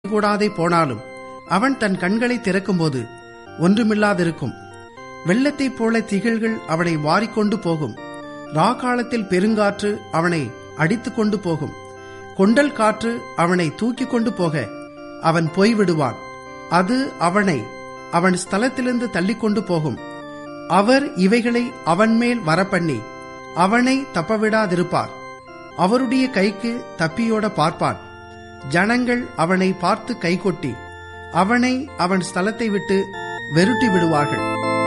கூடாதே போனாலும் அவன் தன் கண்களை திறக்கும்போது ஒன்றுமில்லாதிருக்கும் வெள்ளத்தைப் போல திகழ்கள் அவனை வாரிக்கொண்டு போகும் ராக்காலத்தில் பெருங்காற்று அவனை அடித்துக் கொண்டு போகும் கொண்டல் காற்று அவனை தூக்கிக் கொண்டு போக அவன் போய்விடுவான் அது அவனை அவன் ஸ்தலத்திலிருந்து தள்ளிக்கொண்டு போகும் அவர் இவைகளை அவன் மேல் வரப்பண்ணி அவனை தப்பவிடாதிருப்பார் அவருடைய கைக்கு தப்பியோட பார்ப்பான் ஜனங்கள் அவனை பார்த்து கைகொட்டி அவனை அவன் ஸ்தலத்தை விட்டு வெருட்டி விடுவார்கள்